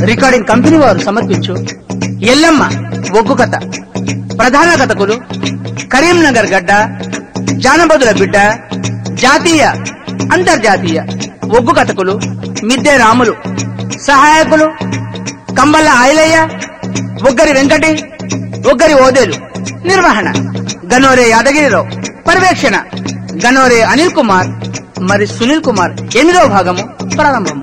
Recording company వారు సమర్పించు ఎల్లమ్మ ఒగ్గు కథ ప్రధాన కథకులు కరీంనగర్ గడ్డ జానపదుల బిడ్డ జాతీయ అంతర్జాతీయ ఒగ్గు కథకులు మిద్దె రాములు సహాయకులు కంబల్ల ఆయలయ్య ఒగ్గరి వెంకటి ఒగ్గరి ఓదేలు నిర్వహణ గనోరే యాదగిరిరావు పర్యవేక్షణ గనోరే అనిల్ కుమార్ మరి సునీల్ కుమార్ ఎనిమిదవ భాగము ప్రారంభము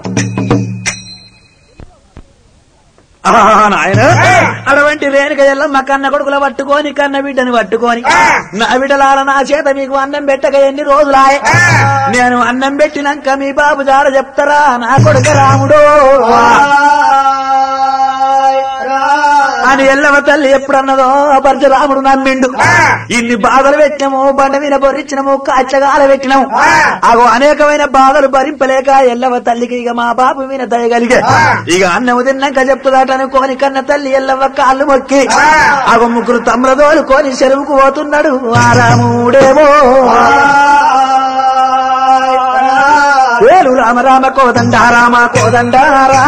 నాయన అటువంటి రేణుక ఎల్లమ్మ కన్న కొడుకుల పట్టుకొని కన్న బిడ్డని పట్టుకొని నా బిడ్డలాల నా చేత మీకు అన్నం పెట్టక ఎన్ని రోజులాయే నేను అన్నం పెట్టినాక మీ బాబు జాడ చెప్తారా నా కొడుక రాముడు అని ఎల్లమ్మ తల్లి ఎప్పుడన్నదో పరశురాముడు నమ్మిండు ఇన్ని బాధలు పెట్టినాము బండ మీద బొర్రిచ్చినాము కాచగాల పెట్టినాము అగో అనేకమైన బాధలు భరింపలేక ఎల్లవ తల్లికి ఇక మా బాబు మీద దయగలిగే ఇక అన్నము తిన్నాక చెప్తుందట అనుకోని కన్న తల్లి ఎల్లవ కాళ్ళు మొక్కి అగో ముగ్గురు తమ్ములదోలు కోని చెరువుకు పోతున్నాడు ఆ రాముడేమో వేలు రామ రామ కోదండ రామ కోదండారా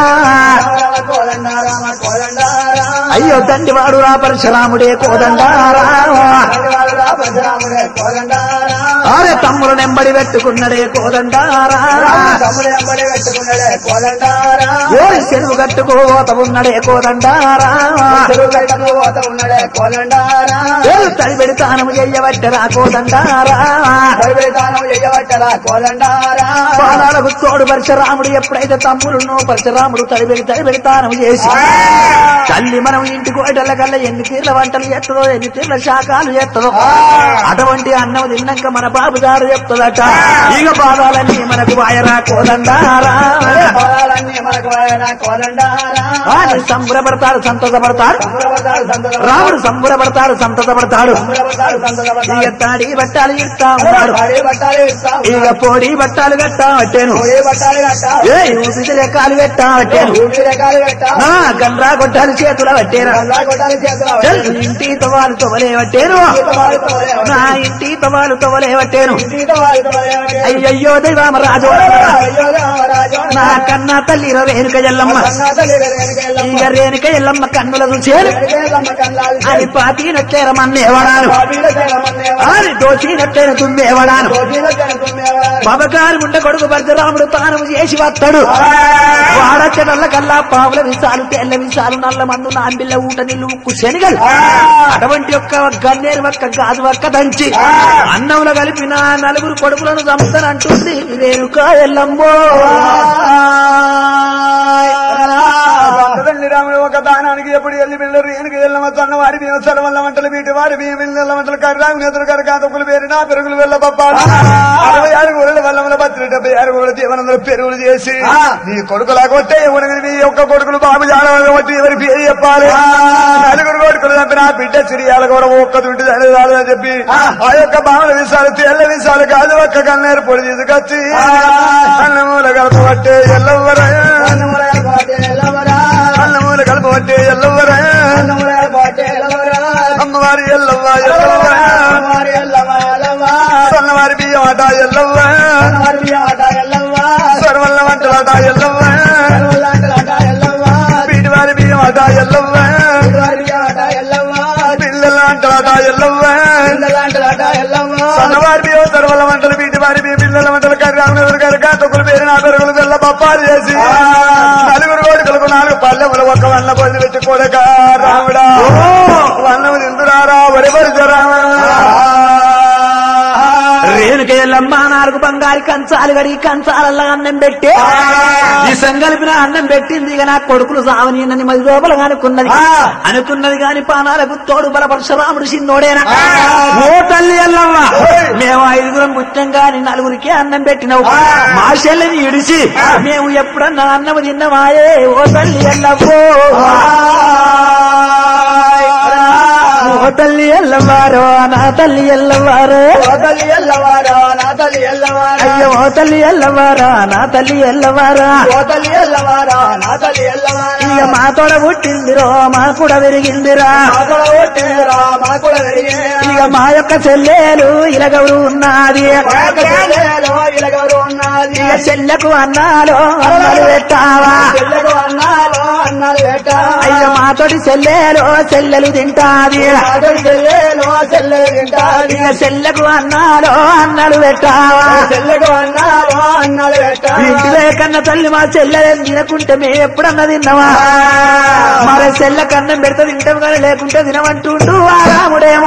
అయ్యో దండివాడు రా పరశురాముడే కోదండారా ఆరే తమ్ముడు నెంబడి పెట్టుకున్నడే కోదండారా ఓరి చెరువు కట్టుకోత ఉన్నడే కోదండారా ఏలు తడి పెడతానము చెయ్యబట్టరా కోదండారా పాదాలకు తోడు పరశురాముడు ఎప్పుడైతే తమ్ముడున్నో పరశురాముడు తడిబెడి తడిబెడి తానం చేసి తల్లి మనం ఇంటికి పోయేటల్ల కల్లా ఎన్ని తీర్ల వంటలు చేస్తుందో ఎన్ని తీర్ల శాఖలు చేస్తుందో అటువంటి అన్నం తిన్నాక మన బాబు గారు చెప్తుందట ఇక బాధాలన్నీ మనకు వాయరా కోదండారా అని సంబరపడతాడు సంతోషపడతాడు రాముడు సంబరపడతాడు సంతోషపడతాడు ఇక తాడి బట్టాలు ఇస్తా ఉన్నాడు ఇక పొడి బట్టాలు కట్టా పట్టాను ఏ ఊపిరి రెక్కాలు పెట్టా పట్టాను నా గండ్రా గొడ్డాలు చేతుల పట్టాను ఇంటి తవాలు తొవలే పట్టాను నా ఇంటి తవాలు తొవలే పట్టాను అయ్యయ్యో దైవామ రాజు నా కన్నా తల్లి రేణుక ఎల్లమ్మ ఇక రేణుక ఎల్లమ్మ కన్నుల చూసేరు అని పాతినట్లేరమన్నేవడాను అని దోచినట్లేన తుమ్మేవడాను బాబగారు ఉండ కొడుకు భద్రరాముడు తానము చేసి వస్తాడు వాడచ్చడల్ల కల్లా పావుల విసాలు తెల్ల విసాలు నల్ల మందు నాంబిల్ల ఊట నీళ్ళు ఉక్కు శనిగలు అటువంటి యొక్క గన్నేరు ఒక్క గాజు ఒక్క దంచి అన్నంలో కలిపిన నలుగురు కొడుకులను చంపుతానంటుంది రేణుక ఎల్లమ్మో తల్లి రాముడు ఒక దానానికి ఎప్పుడు ఎల్లి పిల్లలు ఏనుగు ఎల్లమ తన్న వారి బియ్యం సరవల్ల వంటలు వీటి వారి బియ్యం వెళ్ళ వంటలు కర్రాము నెదురు కర కాతకులు పేరు నా పెరుగులు వెళ్ళ పప్పాడు అరవై ఆరు గోళ్ళ వల్లముల పత్రి డెబ్బై ఆరు గోళ్ళ జీవనంలో పెరుగులు చేసి నీ కొడుకులా కొట్టే ఉనగని మీ యొక్క కొడుకులు బాబు జాడవని కొట్టి ఎవరి పేరు చెప్పాలి నలుగురు కొడుకులు చంపిన ఆ బిడ్డ సిరియాల కూడా ఒక్క దుంటి చాలు అని చెప్పి ఆ యొక్క బాముల విషాలు తెల్ల విషాలు కాదు ఒక్క కన్నేరు పొడి తీసుకొచ్చి అన్నమూల కలపబట్టే ఎల్లవరా అన్నమూల కలపబట్టే ఎల్లవరా అమ్మవారి ఎల్లవ్వ ఎల్లవ్వ సన్నవారి బియ్యం అట ఎల్లవ్వ సర్వల్ల వంటలట ఎల్లవ్వ పీటివారి బియ్యం అట ఎల్లవ్వ పిల్లల వంటలట ఎల్లవ్వ సన్నవారి బియ్యం సర్వల్ల వంటలు పీటివారి బియ్యం పిల్లల వంటలు కర్రీ రామనగర్ గారి కాతకులు పేరు నా పెరుగులు వెళ్ళ పప్పాలు చేసి నలుగురు కోడికలకు నాలుగు పల్లెములు ఒక వన్న పొంది పెట్టి కొడక రాముడా వన్నము తింటున్నారా వరి రేణుక ఎల్లమ్మ నాలుగు బంగారు కంచాలు గడిగి కంచాలల్లా అన్నం పెట్టి ఈ సంగలిపిన అన్నం పెట్టింది ఇక నా కొడుకులు సావనీనని మది లోపల అనుకున్నది అనుకున్నది కాని పానాలకు తోడు బల పరశురాముడు చిన్నోడేనా ఓ తల్లి ఎల్లమ్మ మేము ఐదుగురం పుట్టినాం గాని నలుగురికి అన్నం పెట్టినావు మా చెల్లిని ఇడిచి మేము ఎప్పుడన్నా అన్నం తిన్నమాయే ఓ తల్లి ఎల్లవ్వో ఓ తల్లి ఎల్లవారో నా తల్లి ఎల్లవారో అయ్యో ఓ తల్లి ఎల్లవారా నా తల్లి ఎల్లవారా ఇక మా తోడ పుట్టిందిరో మా కూడా పెరిగిందిరా ఇక మా యొక్క చెల్లెలు ఇలగౌరు ఉన్నది ఇక చెల్లెకు అన్నాలో అన్నలు పెట్టావా అన్నాడు వేట అయ్య మాతోటి సెల్లెలో సెల్లెలు తింటాది అతడు చెల్లెలు చెల్లెలు తింటాది ఇక సెల్లకు అన్నాలో అన్నాడు పెట్టావా చెల్లెకు అన్నాడు అన్నాడు వేట ఇంటిలో కన్న తల్లి మా చెల్లెలు తినకుంటే మేము ఎప్పుడన్నా తిన్నావా మరి సెల్ల కన్నం పెడితే తింటాం కానీ లేకుంటే తినమంటుండు ఆ రాముడేమో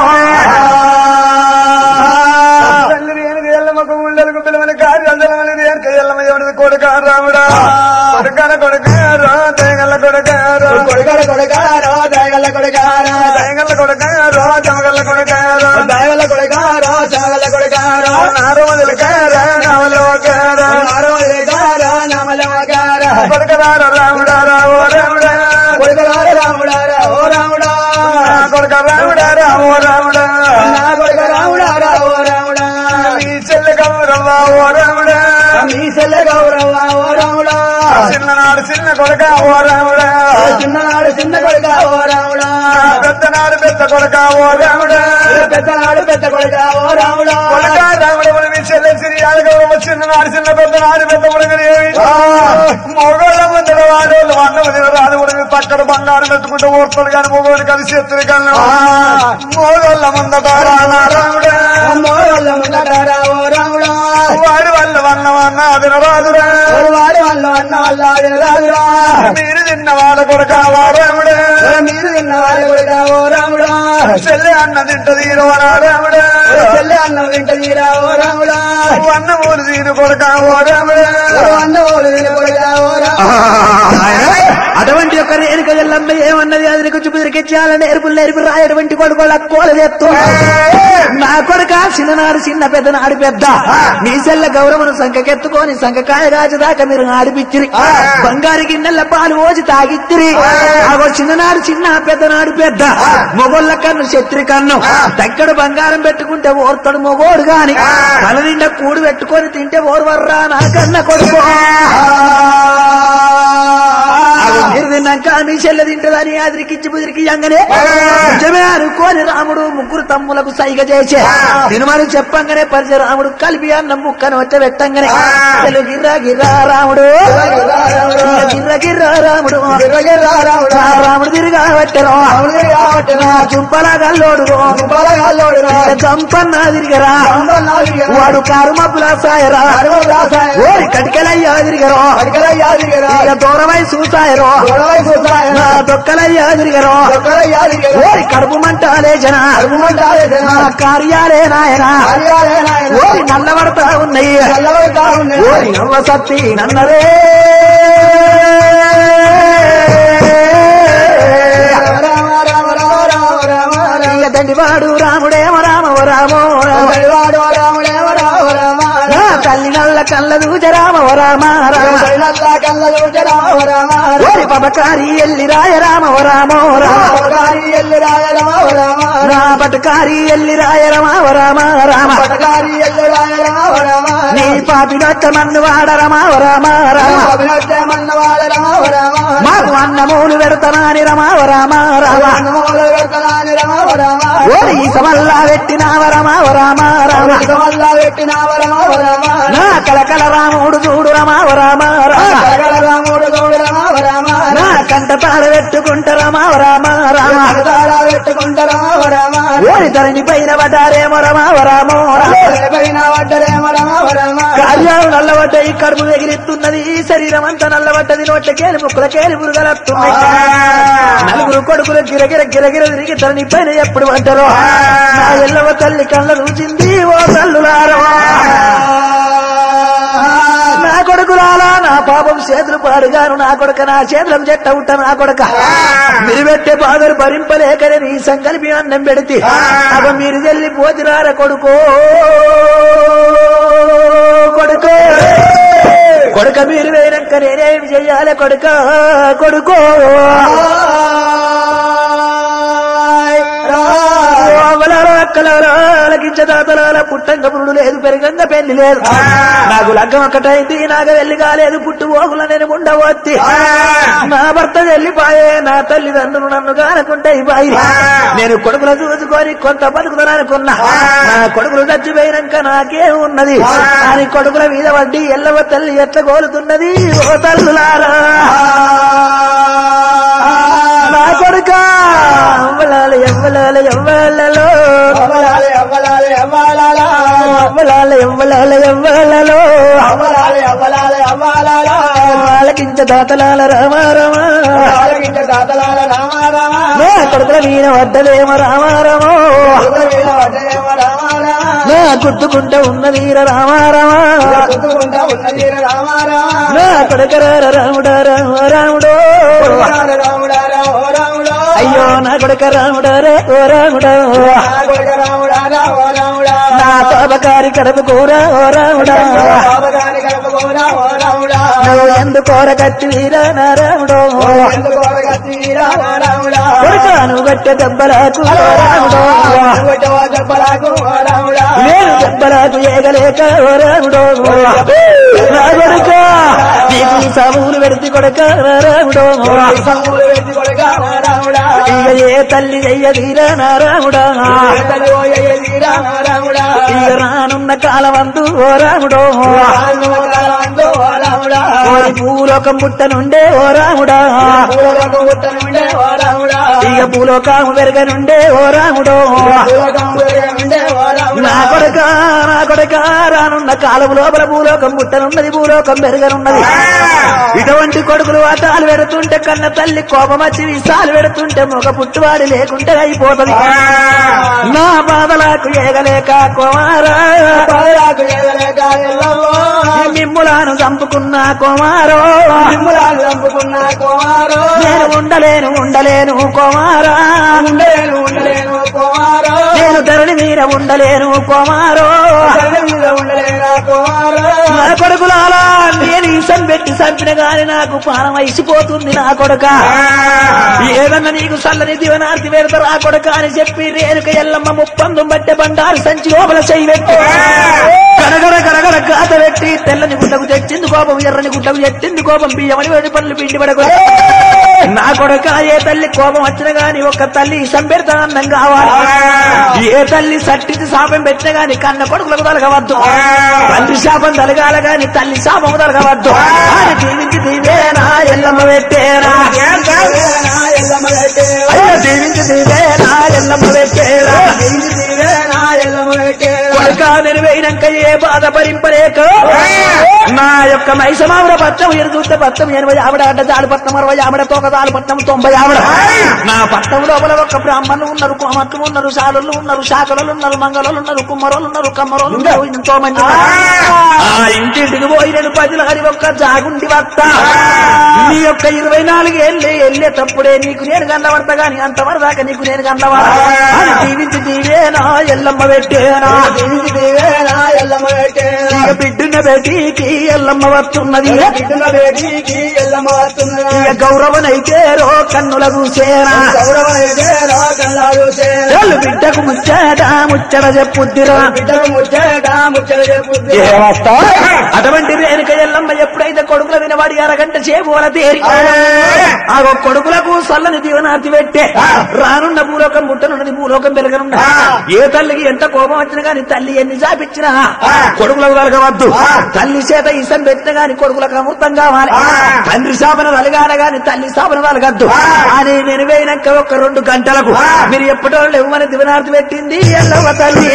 తల్లి రేణుక ఎల్లమ్మకు ఉండలకు పిల్లమని కార్యాలమని రేణుక ఎల్లమ్మ ఎవరిది కొడుక రాముడా కొడుకాన కొడుకారో తేగల్ల కొడుకారో కొడుకాడు కొడుకారో దయగల్ల కొడుకారో తేగల్ల కొడుకారో చమగల్ల కొడుకారో దయగల్ల కొడుకారో చాగల్ల కొడుకారో నారో మొదలుకారా నావలో కారా ఆరో కొడుకారో నమలమగారో కొడుకరారో రాముడా రావో రాముడా కొడుకరారు రాముడారా ఓ రాముడా కొడుక రాముడా రావో రాముడా నా కొడుక రాముడారా ఓ రాముడా నీ చెల్లె గౌరవ ఓ రాముడా మీ చెల్లె గౌరవ ఓ రాముడా చిన్ననాడు చిన్న కొడుక ఓ రాముడా చిన్ననాడు చిన్న కొడుక ఓ రాముడా పెద్దనాడు పెద్ద కొడుక ఓ రాముడా పెద్దనాడు పెద్ద కొడుక ఓ రాముడా కొడుక రాముడు మీ చెల్లె సిరి గౌరవ చిన్ననాడు చిన్న పెద్దనాడు పెద్ద కొడుకుని మొగోళ్ళ ముందర వాడోళ్ళు అన్నం తినరాదు ఉడికి పక్కన బంగారం ఎత్తుకుంటూ ఊరుతాడు కానీ మొగోడు కలిసి ఎత్తుడు కన్నా మొగోళ్ళ ముందట రానా రాముడా మోరల్ల ముందటారా ఓ రాముడా వాడి వల్ల వన్నవన్న తినరాదురా వాడి వల్ల అన్న వల్ల రాదురా మీరు తిన్న వాళ్ళ కొడుక వా రాముడా మీరు తిన్న వారి కొడుక ఓ రాముడా చెల్లె అన్న తింట తీరవరా రాముడా చెల్లె అన్నం తింట తీరా ఓ రాముడా అన్న ఊరు తీరు కొడుక ఓ రాముడా అన్న ఓడు తిన కొడుక ఓ రాముడా అటువంటి యొక్క రేణుక ఎల్లమ్మ ఏమన్నది అది కొంచెం బుదిరికెచ్చాలని నేర్పులు నేర్పి రాయటువంటి కొడుకోళ్ళ కోల తెత్తు నా కొడుక చిన్ననాడు చిన్న పెద్ద నాడు పెద్ద మీ సెల్ల గౌరవను సంఖకెత్తుకొని సంఖకాయ రాజదాకా మీరు ఆడిపిచ్చిరి బంగారు గిన్నెల పాలు పోసి తాగిత్తిరి అగో చిన్ననాడు చిన్న పెద్దనాడు పెద్ద మొగోళ్ళ కన్ను శత్రి కన్ను దగ్గర బంగారం పెట్టుకుంటే ఓర్తడు మొగోడు గాని తల నిండా కూడు పెట్టుకొని తింటే ఓర్వర్రా నా కన్న కొడుకు అవి మీరు తిన్నాక మీ చెల్లె తింటదని అదిరికిచ్చి బుదిరికి అంగనే నిజమే అనుకోని రాముడు ముగ్గురు తమ్ములకు సైగ చేసే తినుమని చెప్పంగానే పరిచయ రాముడు కలిపి అన్న ముక్కను వచ్చే పెట్టంగానే అసలు గిర్రా గిర్రా రాముడు గిర్ర గిర్రా రాముడు ఆ రాముడు తిరిగా పెట్టరు చుంపలా గల్లోడు చంపన్నా తిరిగరా వాడు కారు మబ్బులా సాయరా ఓరి కటికలయ్యా తిరిగరు ఇక దూరమై చూసాయరు నా దొక్కలయ్యా తిరిగరు ఓరి కడుపు మంట లేచన నా కార్యాలే నాయన ఓరి నల్లబడతా ఉన్నాయి ఓరి నవ్వ సత్తి నన్నరే ఇక దండివాడు రాముడేమో రామో రామో నా తల్లి నల్ల కళ్ళ దూచ రామో రామ రామ ఓరి పబకారి ఎల్లి రాయ రామో రామో రామ నా పటకారి ఎల్లి రాయ రమా రామ రామ నీ పాపినొచ్చ మన్ను వాడ రమా రామ రామ మాకు అన్నమూలు పెడతనాని రమా రామ రామ ఓరి సమల్లా పెట్టినావ రమా రామ రామ నా కలకల రాముడు చూడు రమా రామ రామ నా కంట తాడ పెట్టుకుంట రమా రామ రామ ఓరి ధరణి పైన పడ్డారేమో రమా రామో రామ కార్యాలు నల్లబడ్డ ఈ కడుపు ఎగిరిస్తున్నది ఈ శరీరం అంతా నల్లబడ్డది నోట్లకేలి ముక్కులకేలి పురుగలత్తున్నాయి నలుగురు కొడుకులు గిరగిర గిరగిర తిరిగి తనని పైన ఎప్పుడు పడ్డరో నా ఎల్లవ తల్లి కళ్ళ రుచింది ఓ తల్లులారో నా కొడుకులాలా నా పాపం చేతులు పాడుగాను నా కొడుక నా చేతులం చెట్ట ఉంట నా కొడుక మీరు పెట్టే బాధలు భరింపలేకనే నీ సంకల్పి అన్నం పెడితే అవ మీరు వెళ్ళి పోతిరార కొడుకో కొడుకో కొడుక మీరు వేయనక్క నేనేమి చెయ్యాలి కొడుక కొడుకో అవలారా అక్కలారా అలకించదాతలాల పుట్టంగ పురుడు లేదు పెరగంగ పెళ్లి లేదు నాకు లగ్గం ఒక్కటైంది నాకు వెళ్ళి కాలేదు పుట్టు ఓగుల నేను ఉండవచ్చి నా భర్త వెళ్ళిపోయే నా తల్లిదండ్రులు నన్ను కానుకుంటే ఇవ్వాలి నేను కొడుకులు చూసుకొని కొంత బతుకుతాననుకున్నా నా కొడుకులు చచ్చిపోయినాక నాకే ఉన్నది అని కొడుకుల మీద వడ్డీ ఎల్లవ తల్లి ఎట్ల కోలుతున్నది ఓ తల్లులారా కొడుక అవ్వలాలి ఎవ్వలాలి ఎవ్వలలో అవ్వలాలి అవ్వలాలి అవ్వాలాలా అవ్వలాలి ఎవ్వలాలి ఎవ్వలలో అవ్వలాలి అవ్వలాలి అవ్వాలాలా వాళ్ళకించ దాతలాల రామారమా ఆలకించ దాతలాల రామారామా నా కొడుకుల వీణ వడ్డలేమ రామారమో వీణ వడ్డయేమ రామారామా నా గుర్తుకుంట ఉన్న వీర రామారమా గుర్తుకుంటా ఉన్న వీర రామారామా నా కొడుకరార రాముడా రామ రాముడో రాముడా రాముడా రామో రాముడా అయ్యో నా కొడుక రాముడా రే ఓ రాముడా నా కొడుక రాముడా రామో రాముడా నా తోబకారి కడప కూర ఓ రాముడా బాబగారి కడపకోరా ఓ రాముడా నువ్వు ఎందుకోర కత్తి వీరా నా రాముడో ఎందుకు వరగత్తి రామో రాముడా కొడుక నువ్వు గట్టె దెబ్బలకు ఓ రాముడో కొట్టవా చెప్పలాకు ఓ రాముడా నేను దెబ్బలకు ఏగలేక ఓ రాముడో నా కొడుక నీకు ఈ సాబులు పెడితే కొడక నా రాముడో సంగులు వెతి కొడుక ఓ రాముడా ఇక ఏ తల్లి చెయ్యదీరా నా రాముడా తల్లి ఓ ఎయ్యది రామో రాముడా ఇక రానున్న కాలమందు ఓ రాముడో రాముడా ఓ రాముడా ఓరి భూలోకం పుట్ట నుండే ఓ రాముడా పూలకం ఉత్తరముండే ఓ రాముడా ఇక భూలోకము పెరగనుండే ఓ రాముడో పూలకం ఉండే ఓ రాముడా నా కొడక నా కొడక రానున్న కాలం లోపల భూలోకం పుట్టనున్నది భూలోకం పెరగనున్నది ఇటువంటి కొడుకులు వాటాలు పెడుతుంటే కన్న తల్లి కోపం వచ్చి విసాలు పెడుతుంటే మొగ పుట్టువాడి లేకుంటే అయిపోతది నా బాధలకు ఏగలేక కుమారా పాదరాకు ఎగలేక ఎల్లవో మిమ్ములను చంపుకున్న కుమారో నిమ్ములాలు చంపుకున్న కుమారో నేను ఉండలేను ఉండలేను కుమారా ఉండలేను ఉండలేను కుమారో నేను ధరణి మీద ఉండలేను కుమారో తల్లి మీద ఉండలేనా కుమారో నా కొడుకులాలా నేను ఇసం పెట్టి చంపిన గాని నాకు ప్రాణం అయిసిపోతుంది నా కొడుక ఏదన్నా నీకు చల్లని దివనార్తి పెడతారు ఆ కొడుక అని చెప్పి రేణుక ఎల్లమ్మ ముప్పందు బట్టె బండారు సంచి లోపల చెయ్యి పెట్టి గడగడ గడగడ గాత పెట్టి తెల్లని గుడ్డకు తెచ్చింది కోపం ఎర్రని గుడ్డకు ఎత్తింది కోపం బియ్యమని వేడి పనులు పిండి పడకు నా కొడుక ఏ తల్లి కోపం వచ్చిన గాని ఒక తల్లి ఇసం పెడతా అన్నం కావాలి ఏ తల్లి సట్టిది శాపం పెట్టిన గాని కన్న కొడుకులకు తలగవద్దు తండ్రి శాపం తలగాల గాని తల్లి శాపం తలగవద్దు అని దీవించి దీవేనా ఎల్లమ్మ పెట్టేనా దేవేనా ఎల్లమ్మ పెట్టేరా అయ్యో దీవించి దీవేనా ఎల్లమ్మ పెట్టేనా ఇంటి దేవేనా ఎల్లమ్మ పెట్టేరా కొడుక నేను వేయినాక ఏ బాధ భరింపలేక నా యొక్క మైసమావిడ పట్టం ఎరుదూత పట్టం ఎనభై ఆవిడ అడ్డ జాడు పట్టం అరవై ఆవిడ తోక దాడు పట్టం తొంభై ఆవిడ నా పట్టం లోపల ఒక బ్రాహ్మణులు ఉన్నారు కోమట్లు ఉన్నారు శాలులు ఉన్నారు శాఖలు ఉన్నారు మంగళలు ఉన్నారు కుమ్మరోలు ఉన్నారు కమ్మరోలు ఉన్నారు ఎంతో మంది ఉన్నారు. ఆ ఇంటింటికి పోయి నేను పదిల హరి ఒక్క జాగుండి వస్తా నీ యొక్క ఇరవై నాలుగు ఏళ్ళే వెళ్ళేటప్పుడే నీకు నేను కన్నబడతా గాని అంతవరదాకా నీకు నేను కన్నవాడా అని దీవించి దీవేనా ఎల్లమ్మ పెట్టేనా ఇంటి దేవేనా ఎల్లమ్మ పెట్టేరా ఇక బిడ్డున బేటీకి ఎల్లమ్మ వస్తున్నది బిడ్డల బేటీకి ఎల్లమ్మ వస్తున్నదా ఇక గౌరవనైతే రో కన్నుల చూసేనా గౌరవ ఇదేరా కల్లాడు చేరా వాళ్ళు బిడ్డకు ముచ్చట ముచ్చట చెప్పుద్దిరా బిడ్డకు ముచ్చట ముచ్చట చెప్పుద్ది అటువంటి రేణుక ఎల్లమ్మ ఎప్పుడైతే కొడుకుల వినవాడి అరగంట సేపు వల తేరి ఆ కొడుకులకు సల్లని దీవనార్తి పెట్టే రానున్న భూలోకం పుట్టనున్నది భూలోకం పెరగనున్నది ఏ తల్లికి ఎంత కోపం వచ్చినా గాని తల్లి ఎన్ని చాపిచ్చినా కొడుకులకు కలగవద్దు తల్లి చేత ఇసం పెట్టిన గాని కొడుకులకు అమృతం కావాలి తండ్రి శాపన కలగాల గాని తల్లి శాపన కలగద్దు అని నేను వేయినాక ఒక రెండు గంటలకు మీరు ఎప్పటో ఇవ్వమని దివనార్తి పెట్టింది ఎల్లమ్మ తల్లి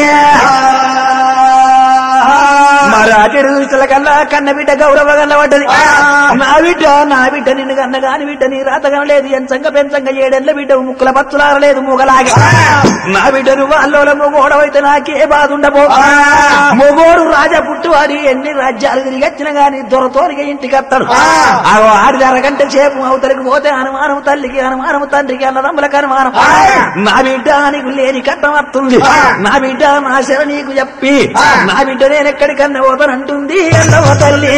మరాటిరుల కల్లా కన్న బిడ్డ గౌరవ గల్లబడ్డది నా బిడ్డ నా బిడ్డ నిన్ను కన్న గాని బిడ్డ నీ రాతగం లేదు ఎంచంగ పెంచంగ ఏడెళ్ళ బిడ్డ ముక్కుల పచ్చులారలేదు మూగలాగా నా బిడ్డ నువ్వు అల్లోల మొగోడవైతే నాకే బాధ ఉండబో మొగోడు రాజా పుట్టువాడి ఎన్ని రాజ్యాలు తిరిగి వచ్చిన గాని దొరతోనిగా ఇంటికి వస్తాడు ఆ ఆడి అరగంట సేపు అవతలికి పోతే అనుమానం తల్లికి అనుమానం తండ్రికి అన్నదమ్ములకు అనుమానం నా బిడ్డ నీకు లేని కట్టం వస్తుంది నా బిడ్డ నా శర నీకు చెప్పి నా బిడ్డ నేను ఎక్కడికన్నా పోతానంటుంది ఎల్లవ తల్లి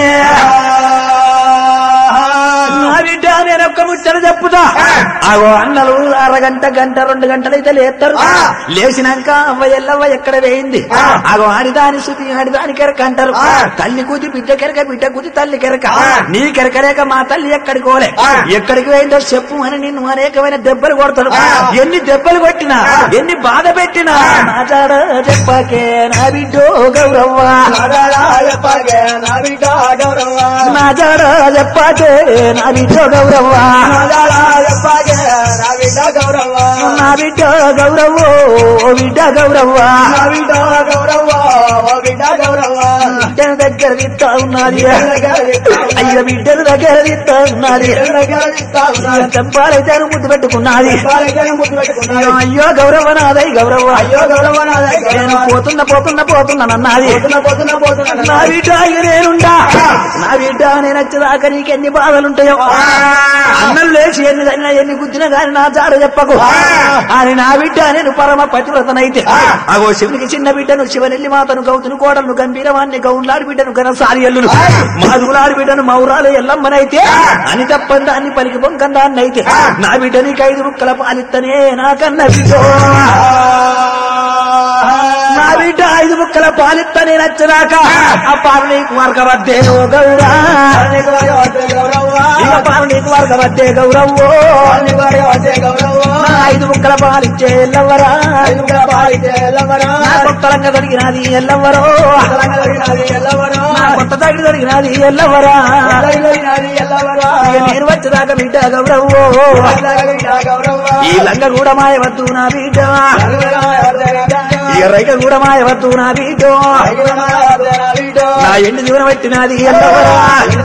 నా బిడ్డ నేను ఒక్క ముచ్చట చెప్పుతా అగో అన్నలు అరగంట గంట రెండు గంటలైతే లేస్తారు లేచినాక అవ్వ ఎల్లవ్వ ఎక్కడ వేయింది అగో ఆడిదాని శృతి ఆడిదాని కెరక అంటారు తల్లి కూతి బిడ్డ కెరక బిడ్డ కూతి తల్లి కెరక నీ కెరకలేక మా తల్లి ఎక్కడికి పోలే ఎక్కడికి పోయిందో చెప్పు అని నిన్ను అనేకమైన దెబ్బలు కొడతాడు ఎన్ని దెబ్బలు కొట్టినా ఎన్ని బాధ పెట్టినా నా చాడ చెప్పకే నా బిడ్డో గౌరవ్వ చెప్పగే నా బిడ్డ గౌరవ నా చాడ చెప్పకే నా బిడ్డో గౌరవ్వ చెప్పగే నా బిడ్డ గౌరవ ఓ బిడ్డ గౌరవ బిడ్డను దగ్గర తిత్తా ఉన్నది అయ్య బిడ్డను దగ్గర తిత్తా ఉన్నది చంపాలైతే ముద్దు పెట్టుకున్నది అయ్యో గౌరవ నాదై గౌరవ అయ్యో గౌరవ నేను పోతున్న పోతున్న పోతున్నానన్నది పోతున్నా పోతున్నా నా బిడ్డ ఇక నేనుండా నా బిడ్డ నేను వచ్చేదాకా నీకు ఎన్ని బాధలుంటాయో అన్నం లేచి ఎన్ని తగినా ఎన్ని గుద్దినా గాని నా జాడ చెప్పకు అని నా బిడ్డ నేను పరమ పతివ్రతనైతే అగో శివునికి చిన్న బిడ్డను శివనెల్లి మాతను గౌతును కోడలను గంభీరవాన్ని గౌన్లాడి బిడ్డను ఘనసారి ఎల్లును మాదుగులాడి బిడ్డను మౌరాలు ఎల్లమ్మనైతే అని తప్పని దాన్ని పలికి పొంకందాన్ని అయితే నా బిడ్డ నీకు ఐదు ముక్కల పాలిత్తనే నాకన్న బిడ్డ నా బిడ్డ ఐదు ముక్కల పాలిత్తనే నచ్చరాక ఆ పాలు నీకు మార్గవద్దే ఓ గౌరా ఇక పాలు నీకు మార్గవద్దే గౌరవ్వో నా ఐదు ముక్కల పాలిచ్చే ఎల్లవరా నా కొత్తలంగా దొరికినది ఎల్లవరో నా కొత్త తగిలి దొరికినది ఎల్లవరా ఇక నేను వచ్చేదాకా బిడ్డ గౌరవ్వో ఈ లంగ కూడా మాయవద్దు నా బిడ్డ ఇక రైక కూడా మాయవద్దు నా బిడ్డ నా ఎండు జీవనం పెట్టినది ఎల్లవరా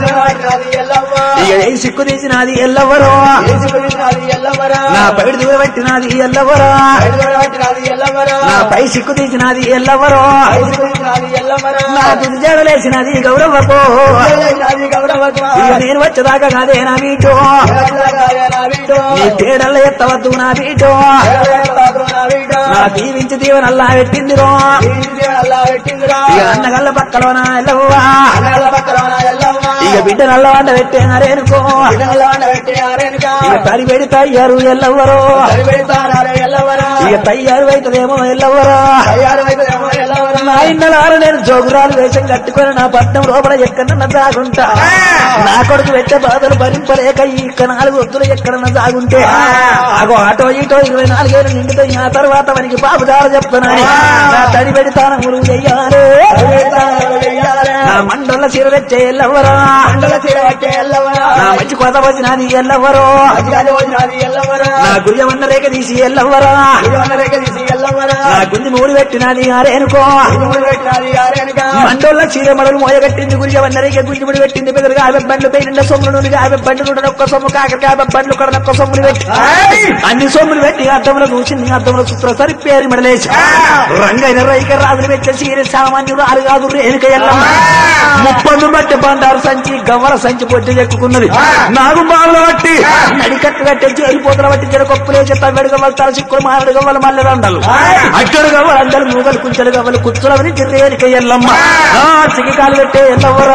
ఇక ఏ సిక్కు తీసినది ఎల్లవరో నా పైడి దూరం పెట్టినది ఎల్లవరా నా పై సిక్కు తీసినది ఎల్లవరో నా తుది జడలేసినది గౌరవకో ఇక నేను వచ్చేదాకా కాదే నా బీటో నీ తేడల్ల ఎత్తవద్దు నా బీటో నా దీవించి దీవనల్లా పెట్టిందిరో ఇక అన్నగల్ల పక్కలోన ఎల్లవ్వా ఇక బిడ్డ నల్ల వంట పెట్టేనారేనుకో ఇక తడి పెడితాయ్యారు ఎల్లవ్వరో ఇక తయ్యారు అవుతుందేమో ఎల్లవ్వరా నా ఇన్నలార నేను జోగురాలు వేషం కట్టుకొని నా పట్నం లోపల ఎక్కడన్నా దాగుంటా నా కొడుకు పెట్టే బాధలు భరింపలేక ఈ ఇక్క నాలుగు వద్దులు ఎక్కడన్నా దాగుంటే అగో ఆటో ఇటో ఇరవై నాలుగేళ్ళు నిండుతాయి ఆ తర్వాత మనకి బాబు దార చెప్తున్నాను నా తడి పెడితాన మురుగు చెయ్యాలి నా మండల చీర తెచ్చే ఎల్లవరా నా మంచి కొత్త వచ్చినది ఎల్లవరో నా గురియవన్న రేఖ తీసి ఎల్లవరా నా గుంది మూడు పెట్టినది ఆరేనుకో మండోళ్ళ చీర మడలు మోయగట్టింది గురియవన్న రేఖ గుంజి ముడి పెట్టింది బెదరుగా యాభై బండ్లు పోయిన సొమ్ములు నుండి యాభై బండ్లు నుండి ఒక్క సొమ్ము కాకరికి యాభై బండ్లు కూడా ఒక్క సొమ్ములు పెట్టి అన్ని సొమ్ములు పెట్టి అర్థంలో చూసింది అర్థంలో సూత్ర సరి పేరు మెడలేసి రంగైన రైక రాజులు పెట్టే చీర సామాన్యుడు అరుగాదు రేణుక ఎల్లమ్మ ముప్పందు బట్టి బండారు సంచి గవ్వల సంచి పొట్టి ఎక్కుకున్నది నాగు బావుల బట్టి నడికట్టు కట్టే చేరిపోతుల బట్టి జడకొప్పులేసి తవ్వెడు గవ్వలు తల చిక్కులు మారడు గవ్వలు మల్లె దండలు అక్కడు గవ్వలు అందరు మూగలు కుంచెలు గవ్వలు కుచ్చుల నుంచి రేణుక ఎల్లమ్మ ఆ చికికాలు పెట్టే ఎల్లవరో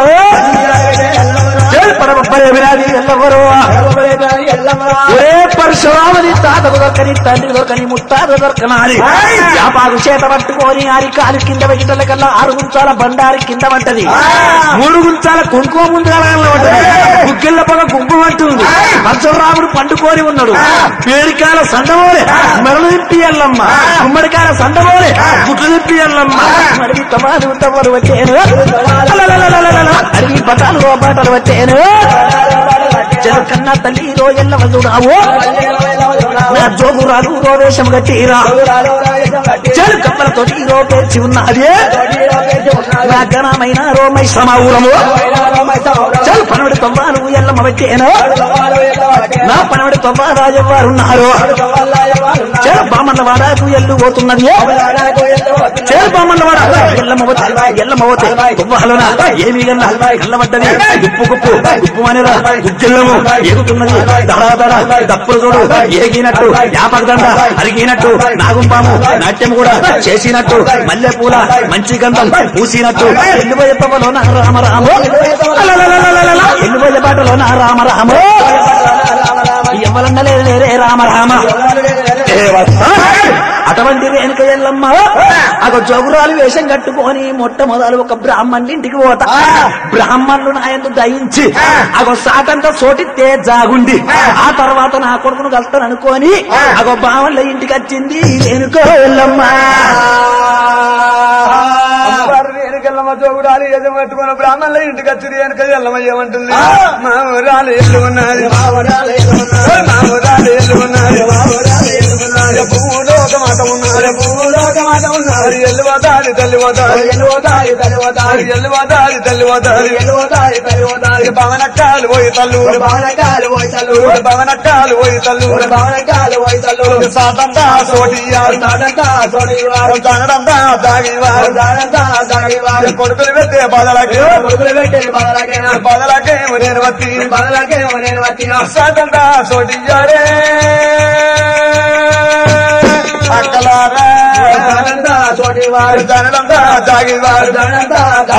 పడబబ్బరే వినాది ఎల్లవరో ఒరే పరశురాముని తాతకు దొరకని తండ్రి దొరకని ముత్తాత దొరకనాలి వ్యాపారు చేత పట్టుకొని ఆరి కాలు కింద పెట్టల కల్లా ఆరు గుంచాల బండారి కింద పట్టది మూడు గుంచాల కుంకుమ ముందు పట్టది గుగ్గిళ్ళ పొగ కుంకుమ అంటుంది పరశురాముడు పండుకొని ఉన్నాడు పేరికాల సండమోలే మరలు తిప్పి ఎల్లమ్మ గుమ్మడికాల సండమోలే గుట్లు తిప్పి ఎల్లమ్మ అడిగి తమాలు తమరు వచ్చేను అడిగి బటాలు బాటలు వచ్చేను జనకన్నా తల్లి రో ఎల్లవ చూడావు నా జోగురాలు రో వేషం గట్టిరా చెడు కప్పలతో రో పేర్చి ఉన్నది నా ఘనమైన రోమై సమావురము చల్ పనవడి తొవ్వాలు ఎల్లమ్మ పెట్టేను నా పనవడి తొవ్వ రాజవ్వారున్నారు చెడు బామన్న వాడకు ఎల్లు పోతున్నది చేరు బామన్న వాడ ఎల్లమ్మ పోతే ఎల్లమ్మ పోతే తొవ్వాలోనా ఏమి గన్నా కళ్ళబడ్డది గుప్పు గుప్పు గుప్పు అనేరా గుజ్జెల్లము ఎగుతున్నది దడా దడా దప్పులు చూడు ఏగినట్టు యాపకదండ అరిగినట్టు నాగుంపాము నాట్యం కూడా చేసినట్టు మల్లె పూల మంచి గంధం పూసినట్టు ఎల్లుబోయే పవలోన రామ రామ ఎల్లుబోయే పాటలోన రామ రామ ఎవరన్న లేరు లేరే రామ రామ అటువంటి వెనుక ఎల్లమ్మ అగ జోగురాలు వేషం కట్టుకొని మొట్టమొదలు ఒక బ్రాహ్మణుడి ఇంటికి పోతా బ్రాహ్మణులు నాయందు దయించి అగో సాటంతా చోటితే జాగుండి ఆ తర్వాత నా కొడుకును కలుతాను అనుకోని అగో బావళ్ళ ఇంటికి వచ్చింది వెనుక ఎల్లమ్మ అమ్మవారు వెనుకెళ్ళమ్మ జోగుడాలి యజం కట్టుకున్న బ్రాహ్మణుల ఇంటికి వచ్చి వెనుక ఎల్లమ్మ ఏమంటుంది మా ఊరాలు ఎల్లు ఉన్నది మా ఊరాలు రాజు ఎల్లుకున్నాడు పువ్వులో ఒక మాట ఉన్నాడు పువ్వులో ఒక మాట ఉన్నాడు ఎల్లువదారి తల్లివదారి ఎల్లువదారి తల్లివదారి ఎల్లువదారి తల్లివదారి ఎల్లువదారి తల్లివదారి భవనక్కాలు పోయి తల్లుడు భవనక్కాలు పోయి తల్లుడు భవనక్కాలు పోయి తల్లుడు భవనక్కాలు పోయి తల్లుడు సాతంతా సోటియారు సాతంతా సోటివారు తనడంతా తాగివారు తనడంతా తాగివారు కొడుకులు పెట్టే బాధలకి కొడుకులు పెట్టే బాధలకి బాధలకే నేను వచ్చి బాధలకే నేను వచ్చిన సాతంతా సోటియారే అక్కలారా తనడంతా సోటివారు తనడంతా తాగివారు తనడంతా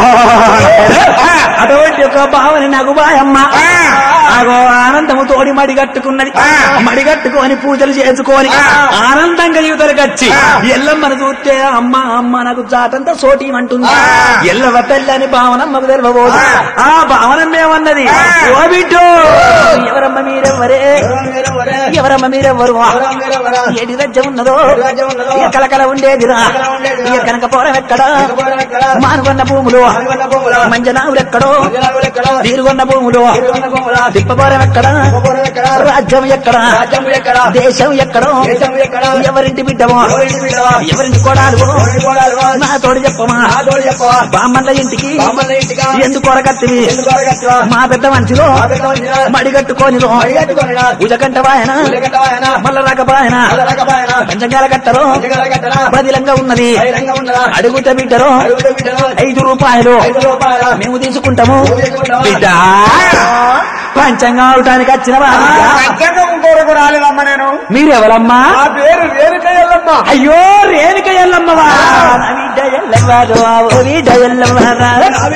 అటువంటి ఒక భావని నాకు బాయమ్మ ఆగో ఆనందము తోడి మడిగట్టుకున్నది మడిగట్టుకొని పూజలు చేసుకొని ఆనందంగా యువతలకు వచ్చి ఎల్లమ్మను చూస్తే అమ్మ అమ్మ నాకు జాటంతా సోటి అంటుంది ఎల్లవ తెల్లని భావనమ్మకు తెలియబోదు ఆ భావనమ్మేమన్నది ఓ బిడ్డు ఎవరమ్మ మీరెవరే ఎవరమ్మ మీరెవరు ఏడి రాజ్యం ఉన్నదో ఇక కలకల ఉండేదిరా ఇక కనుక పోరం ఎక్కడా మానుగొన్న భూములు మంజనావులు ఎక్కడో తీరుగొన్న భూములు తిప్పబోరం ఎక్కడ రాజ్యం ఎక్కడ దేశం ఎక్కడో ఎవరింటి బిడ్డమో ఎవరింటి కొడాలు నా తోడు చెప్పమా బామ్మల ఇంటికి ఎందుకు కొరకత్తివి మా పెద్ద మనిషిలో మడిగట్టుకొని ఉజకంట వాయన మల్ల రకపాయన పంచకాల కట్టరు బదిలంగా ఉన్నది అడుగుట బిడ్డరు ఐదు రూపాయలు మేము తీసుకుంటాము బిడ్డ పంచంగా అవటానికి వచ్చిన వారు పంచంగం కొరకు రాలేదమ్మా నేను మీరెవరమ్మా నా పేరు రేణుక ఎల్లమ్మ అయ్యో రేణుక ఎల్లమ్మవా నా బిడ్డ ఎల్లవారు ఓ బిడ్డ ఎల్లవారా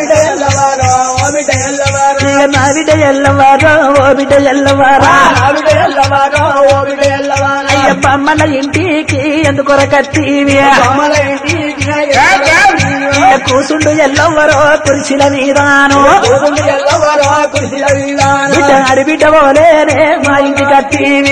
ఇక నా బిడ్డ ఎల్లవారు ఓ బిడ్డ ఎల్లవారా అయ్యప్ప మన ఇంటికి ఎందుకొరకత్తివి ఇక కూసుండు ఎల్లవరో కుర్చీల మీదాను బిడ్డ అడి బిడ్డ పోలేనే మా ఇంటికి అత్తివి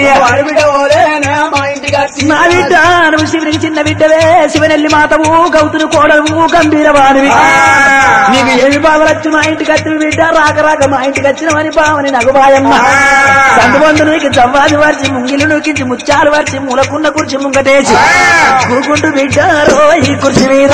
నా బిడ్డ నువ్వు శివునికి చిన్న బిడ్డవే శివనెల్లి మాతవు గౌతులు కోడవు గంభీరవాడివి నీకు ఏమి బాధలు వచ్చి మా ఇంటికి వచ్చిన బిడ్డ రాక రాక మా ఇంటికి వచ్చినవని బావని నగు బాయమ్మ సందుబంధు నీకు చవ్వాలి వార్చి ముంగిలు నూకించి ముత్యాలు వార్చి మూలకున్న కుర్చి ముంగటేసి కూకుంటూ బిడ్డ రో ఈ కుర్చీ మీద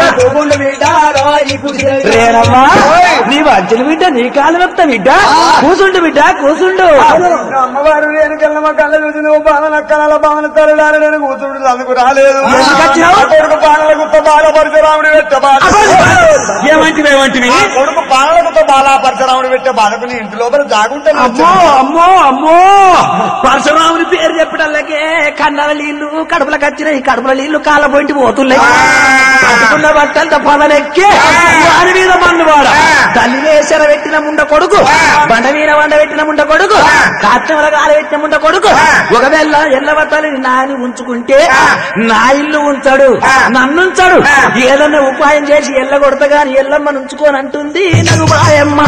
రేనమ్మా నీ వంచలు బిడ్డ నీ కాలు వెప్త బిడ్డ కూసుండు బిడ్డ కూసుండు అమ్మవారు రేణుకెళ్ళమ్మ కళ్ళ చూసి నువ్వు బాధన కళల బాధన తరడాలి నేను కూతుడు అందుకు రాలేదు ఎందుకు వచ్చినావు? నా కొడుకు బాణల గుత్త బాల పరశురాముడు పెట్టే బాధ ఏమంటివి ఏమంటివి నా కొడుకు బాణల గుత్త బాల పరశురాముడు పెట్టే బాధకు నీ ఇంటి లోపల జాగుంటే అమ్మో అమ్మో అమ్మో పరశురాముని పేరు చెప్పడాలకే కన్నల నీళ్లు కడుపులకు వచ్చినాయి కడుపుల నీళ్లు కాళ్ళ పొంటి పోతున్నాయి కట్టుకున్న బట్టలతో పదనెక్కి వారి మీద మండువాడ తల్లి వేసర పెట్టిన ముండ కొడుకు బండ మీద వండ పెట్టిన ముండ కొడుకు కాత్రముల కాల పెట్టిన ముండ కొడుకు ఒకవేళ ఎల్లవతలిని నాని ఉంచుకుంటే నా ఇల్లు ఉంచాడు నన్ను ఉంచాడు ఏదన్నా ఉపాయం చేసి ఎల్ల కొడతా గాని ఎల్లమ్మ ఉంచుకోని అంటుంది నాకు బాయమ్మ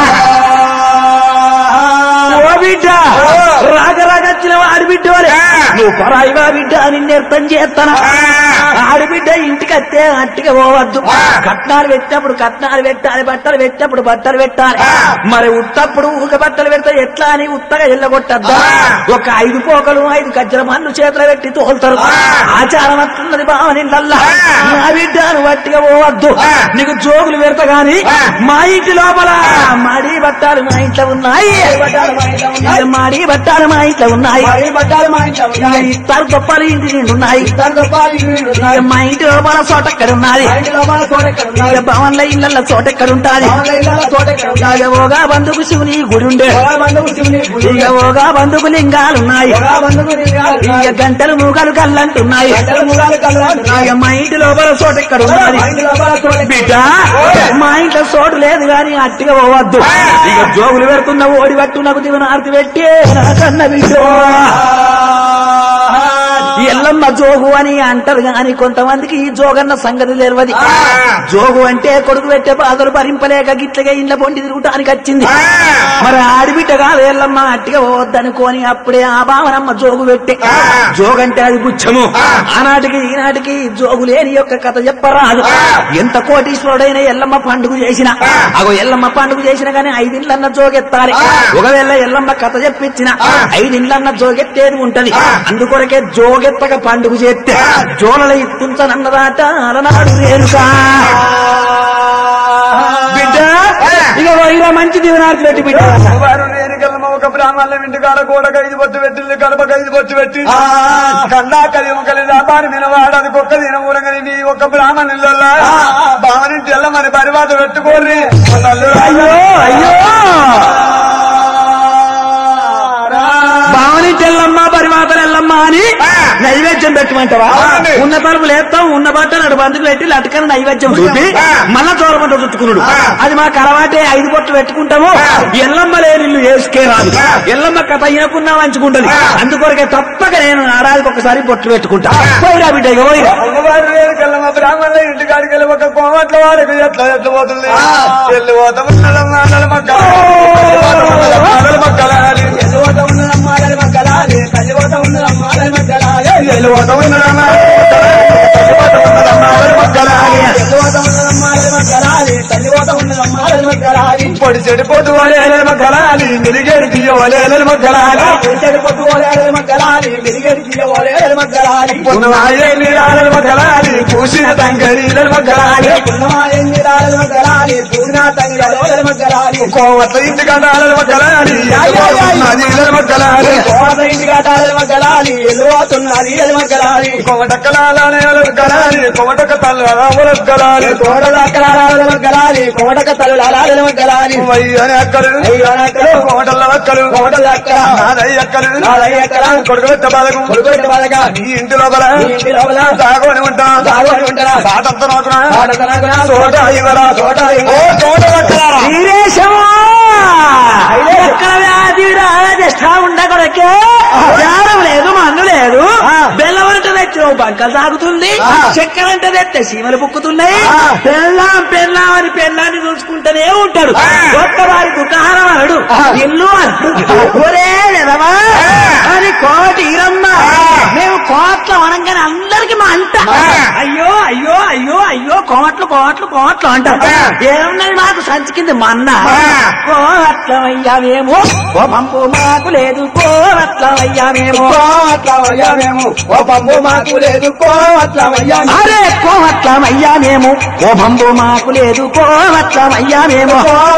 ఓ బిడ్డ రాగ రాగ వచ్చిన ఆడి బిడ్డ వలె నువ్వు పరాయివా బిడ్డ నిన్నెర్థం చేస్తానా ఆడబిడ్డ ఇంటికి వస్తే అట్టిగా పోవద్దు కట్నాలు పెట్టినప్పుడు కట్నాలు పెట్టాలి బట్టలు పెట్టినప్పుడు బట్టలు పెట్టాలి మరి ఉత్తప్పుడు ఊక బట్టలు పెడితే ఎట్లా అని ఉత్తగా ఎల్లగొట్టద్దా ఒక ఐదు పోకలు ఐదు గజ్జల మన్ను చేతులు పెట్టి తోలుతారు ఆచారం అట్లున్నది బావనిళ్ళల్లా నా బిడ్డ నువ్వు అట్టిగా పోవద్దు నీకు జోగులు పెడతా గాని మా ఇంటి లోపల మడి బట్టాలు మా ఇంట్లో ఉన్నాయి ఇక మాడి బట్టాలు మా ఇంట్లో ఉన్నాయి ఇక ఇస్తారు గొప్పలు ఇంటి నిండు ఉన్నాయి ఇక మా ఇంటి లోపల చోట ఎక్కడ ఉన్నది ఇక భవన్ల ఇళ్ళ చోట ఎక్కడ ఉంటాది ఇక ఓగా బంధుకు శివుని గుడి ఉండే ఇక ఓగా బంధుకు లింగాలు ఉన్నాయి ఇక గంటలు మూగలు కళ్ళంటున్నాయి ఇక మా ఇంటి లోపల చోట ఎక్కడ ఉన్నది బిడ్డ మా ఇంట్లో చోటు లేదు గాని అట్టిగా పోవద్దు ఇక జోగులు పెడుతున్న ఓడి పట్టు నాకు దివన ఆర్తి పెట్టి నా కన్న బిడ్డ ఎల్లమ్మ జోగు అని అంటారు కానీ కొంతమందికి ఈ జోగన్న సంగతి తెలియదు జోగు అంటే కొడుకు పెట్టే బాధలు భరింపలేక గిట్లగా ఇండ్ల పొండి తిరుగుటానికి వచ్చింది మరి ఆడిబిడ్డ కాదు ఎల్లమ్మ అట్టిగా పోవద్దనుకోని అప్పుడే ఆ భావనమ్మ జోగు పెట్టే జోగంటే అది గుచ్చము ఆనాటికి ఈనాటికి జోగు లేని యొక్క కథ చెప్పరాదు ఎంత కోటీశ్వరుడైన ఎల్లమ్మ పండుగ చేసిన అగో ఎల్లమ్మ పండుగ చేసిన గానీ ఐదిండ్లన్న జోగెత్తాలి ఒకవేళ ఎల్లమ్మ కథ చెప్పించిన ఐదిండ్లన్న జోగెత్తేది ఉంటది అందుకొరకే జోగెత్తక పండుగ చేస్తే జోలల ఇత్తుంచనన్నదాట అలనాడు రేణుకా బిడ్డ ఇక వైరా మంచి దీవనార్థి పెట్టి బిడ్డ వారు నేను గెలమ ఒక బ్రాహ్మణుల ఇంటికాడ గోడ ఐదు బొట్టు పెట్టింది కడప ఐదు బొట్టు పెట్టి కన్నా కలిమ కలిసి వ్యాపారి మీద వాడది కుక్క దీన ఊరగని నీ ఒక బ్రాహ్మణుల బావనింటి వెళ్ళమని పరివాత పెట్టుకోర్రి అయ్యో అయ్యో భావని తెల్లమ్మ పరిమాతలు ఎల్లమ్మ అని నైవేద్యం పెట్టమంటావా అవునండి. ఉన్న తలుపులు వేస్తాం ఉన్న బట్టలు అటు బందుకు పెట్టి లటకని నైవేద్యం చూపి మళ్ళా చోరమంట చుట్టుకున్నాడు అది మాకు అలవాటే ఐదు బొట్లు పెట్టుకుంటాము ఎల్లమ్మ లేని ఇల్లు వేసుకే రాదు ఎల్లమ్మ కథ ఇనకున్నా మంచుకుంటది అందుకొరకే తప్పక నేను ఆడాదికి ఒకసారి బొట్లు పెట్టుకుంటా పోయిరా బిడ్డ ఇక పోయిరా అమ్మవారు నేను గెలమ బ్రాహ్మణుల ఇంటికాడికి వెళ్ళి ఒక కోమట్ల వారికి ఎట్లా ఎట్లా పోతుంది వెళ్ళి పోతాం నల్ల మక్కల నల్ల మక్కల పొడి చెడిపోతు వలేల మక్కలాలి మిరిగేడు తీయ వలేల మక్కలాలి పునవాయే నీరాల మక్కలాలి పూసిన తంగరీల మక్కలాలి కోవట్ల ఇంటి కండాల మక్కలాలి నదీల మక్కలాలి కోమటక్కలాల మక్కలాలి కోమటక్క తల్లాలి మక్కలాలి వయ్యని అక్కలు కోమటల్ల అక్కలు నాదయ్య అక్కలు కొడుకు పెట్ట బాధకు నీ ఇంటి లోపల సాగోని ఉంటా సాటంతా నాకునా తోట ఇవరా తోట ఓ తోట అక్కలారా వీరేశమా ఎక్కడ వ్యాధి రాజస్థా ఉండకొడకే జ్ఞానం లేదు మందు లేదు బెల్లం అంటే తెచ్చిన బంక సాగుతుంది చక్కెర అంటే తెస్తే సీమలు బుక్కుతున్నాయి పెళ్ళాం పెళ్ళాం అని పెళ్ళాన్ని చూసుకుంటూనే ఉంటాడు కొత్త వారి దుకాణం అనడు ఇల్లు అనడు ఒరే ఎదవా అని కోటి ఇరమ్మ మేము కోట్ల వనంగానే అందరికి మా అంట అయ్యో అయ్యో అయ్యో అయ్యో కోట్లు కోట్లు కోట్లు అంటారు ఏమున్నది మాకు సంచి కింద మన్న కోట్లమయ్యావేమో ఓ పంపు మాకు లేదు కోట్లమయ్యావేమో అరే కోట్లమయ్యామేమో ఓ పంపు మాకు లేదు కోట్లమయ్యామేమో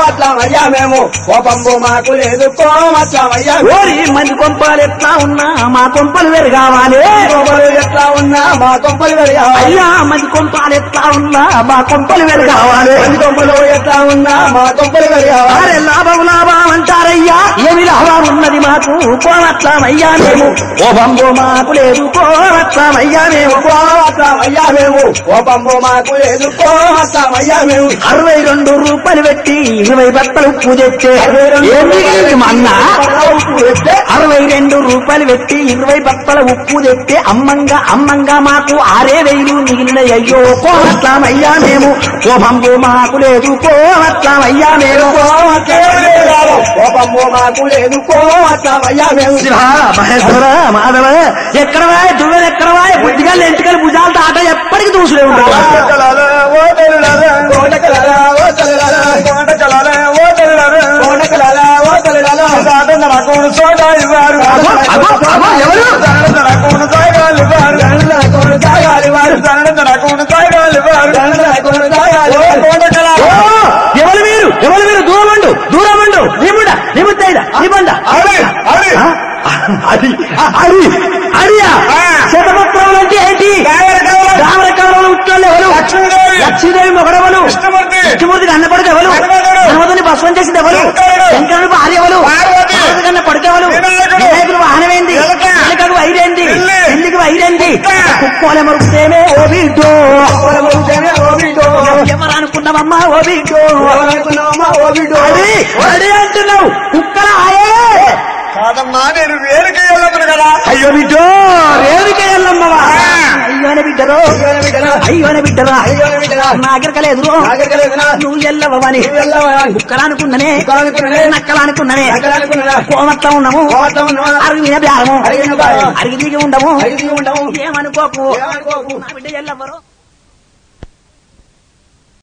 ఓరి మంది కొంపాలు ఎట్లా ఉన్నా మా కొంపలు వేరు కావాలి ఎట్లా ఉన్నా మా కొంపలు వెళ్ళాలి అయ్యా మంది కొంపాలు ఎట్లా ఉన్నా మా కొంపలు వేరు కావాలి కొంపలు ఎట్లా ఉన్నా మా కొంపలు వెళ్ళాలి అరే లాభం లాభం అంటారయ్యా ఏమి లాభం ఉన్నది మాకు కోవట్లమయ్యా మేము ఓ బంబో మాకు లేదు కోవట్లమయ్యా మేము అయ్యా మేము ఓ పంపు మాకు లేదు అయ్యా మేము అరవై రెండు రూపాయలు పెట్టి ఇరవై బట్టలు ఉప్పు తెచ్చే ఏంది అన్న అరవై రెండు రూపాయలు పెట్టి ఇరవై బట్టల ఉప్పు తెస్తే అమ్మంగా అమ్మంగా మాకు ఆరే వేలు మిగిలిన అయ్యో కోవట్లమయ్యా మేము ఓ బంబో మాకు లేదు కోవట్లమయ్యా మేము ఓ పంపు మాకు లేదు అయ్యా మేము శివ మహేశ్వర మాధవ ఎక్కడవా దువ్వెలు ఎక్కడవా బుద్ధిగా ఎంటికలు భుజాలు తాట ఎప్పటికి దూసులే ఉంటావు ఓ తెలులారా కోటకలారా ఓ తెలులారా కోటకలారా ఓ తెలులారా కోటకలారా ఓ తెలులారా సాధన రకమును సోడా ఇవ్వారు అగో, అగో, అగో, ఎవరు? సాధన రకమును తాగాలి ఇవ్వారు సాధన రకమును తాగాలి ఇవ్వారు సాధన రకమును తాగాలి ఇవ్వారు సాధన రకమును తాగాలి కోటకలారా ఓ, ఎవరు మీరు ఎవరు మీరు దూరమండు దూరమండు నీ ముండ నీ ముద్దైద నీ బండ అది అది ఆ? అది అది అడియా శతపత్రం అంటే ఏంటి రామర కవరంలో ఉట్టోళ్ళు ఎవరు లక్ష్మీదేవి. లక్ష్మీదేవి మొగడవలు కృష్ణమూర్తి. కృష్ణమూర్తి కన్నపడితే ఎవరు కన్నపడతాడు. గణపతిని భస్వం చేసింది ఎవరు శంకరుడు. శంకరుడు భార్య ఎవరు పార్వతి. పార్వతి కన్న పడుకోవలు వినాయకుడు. వినాయకుడు వాహనమేంది ఎలుక. ఎలుకకు వైరేంది పిల్లి. పిల్లికి వైరేంది కుక్క. కుక్కోలే మరుగుతేనే ఓ బిడ్డో కోలమూతేనే ఓ వీడో ఎవరు అనుకున్నామమ్మా ఓ బిడ్డో ఎవరనుకున్నావమ్మా ఓ వీడో అడి అడి అంటున్నావు కుక్కల ఆయే కాదమ్మా నేను వేరుకి వెళ్ళమను కదా అయ్యో బిడ్డో రేణుక ఎల్లమ్మవా అయ్యోనే బిడ్డరో అయ్యోనే బిడ్డరా నాగరికలేదు నువ్వు ఎల్లవని కుక్కలానుకున్ననే నక్కలానుకున్ననే కోమత్త ఉన్నాము అరుగు మీద బేరము అరిగి దిగి ఉండము ఏమనుకోకు నా బిడ్డ ఎల్లవరు